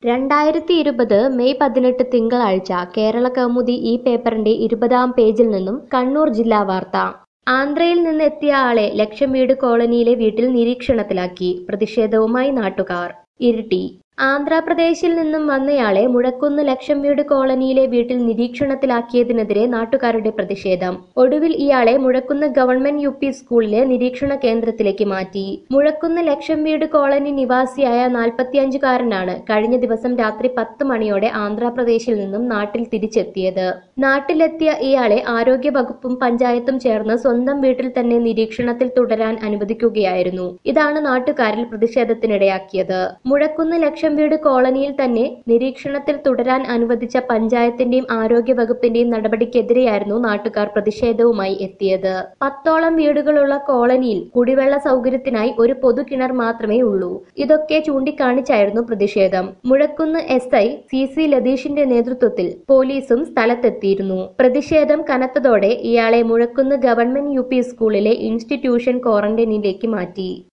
രണ്ടായിരത്തി ഇരുപത് മെയ് പതിനെട്ട് തിങ്കളാഴ്ച കേരള കൗമുദി ഈ പേപ്പറിന്റെ ഇരുപതാം പേജിൽ നിന്നും കണ്ണൂർ ജില്ലാ വാർത്ത ആന്ധ്രയിൽ നിന്ന് എത്തിയ ആളെ ലക്ഷംവീട് കോളനിയിലെ വീട്ടിൽ നിരീക്ഷണത്തിലാക്കി പ്രതിഷേധവുമായി നാട്ടുകാർ ഇരിട്ടി ആന്ധ്രാപ്രദേശിൽ നിന്നും വന്നയാളെ മുഴക്കുന്ന് ലക്ഷംവീട് കോളനിയിലെ വീട്ടിൽ നിരീക്ഷണത്തിലാക്കിയതിനെതിരെ നാട്ടുകാരുടെ പ്രതിഷേധം ഒടുവിൽ ഇയാളെ മുഴക്കുന്ന് ഗവൺമെന്റ് യു പി സ്കൂളിലെ നിരീക്ഷണ കേന്ദ്രത്തിലേക്ക് മാറ്റി മുഴക്കുന്ന് ലക്ഷംവീട് കോളനി നിവാസിയായ നാൽപ്പത്തിയഞ്ചുകാരനാണ് കഴിഞ്ഞ ദിവസം രാത്രി പത്ത് മണിയോടെ ആന്ധ്രാപ്രദേശിൽ നിന്നും നാട്ടിൽ തിരിച്ചെത്തിയത് നാട്ടിലെത്തിയ ഇയാളെ ആരോഗ്യ വകുപ്പും പഞ്ചായത്തും ചേർന്ന് സ്വന്തം വീട്ടിൽ തന്നെ നിരീക്ഷണത്തിൽ തുടരാൻ അനുവദിക്കുകയായിരുന്നു ഇതാണ് നാട്ടുകാരിൽ പ്രതിഷേധത്തിനിടയാക്കിയത് മുഴക്കുന്ന് ലക്ഷം വീട് കോളനിയിൽ തന്നെ നിരീക്ഷണത്തിൽ തുടരാൻ അനുവദിച്ച പഞ്ചായത്തിന്റെയും ആരോഗ്യ വകുപ്പിന്റെയും നടപടിക്കെതിരെയായിരുന്നു നാട്ടുകാർ പ്രതിഷേധവുമായി എത്തിയത് പത്തോളം വീടുകളുള്ള കോളനിയിൽ കുടിവെള്ള സൗകര്യത്തിനായി ഒരു പൊതു കിണർ മാത്രമേ ഉള്ളൂ ഇതൊക്കെ ചൂണ്ടിക്കാണിച്ചായിരുന്നു പ്രതിഷേധം Muzhakkunnu S I C C ലതീഷിന്റെ നേതൃത്വത്തിൽ പോലീസും സ്ഥലത്തെത്തിയിരുന്നു പ്രതിഷേധം കനത്തതോടെ ഇയാളെ മുഴക്കുന്ന് ഗവൺമെന്റ് യു പി സ്കൂളിലെ ഇൻസ്റ്റിറ്റ്യൂഷൻ ക്വാറന്റൈനിലേക്ക് മാറ്റി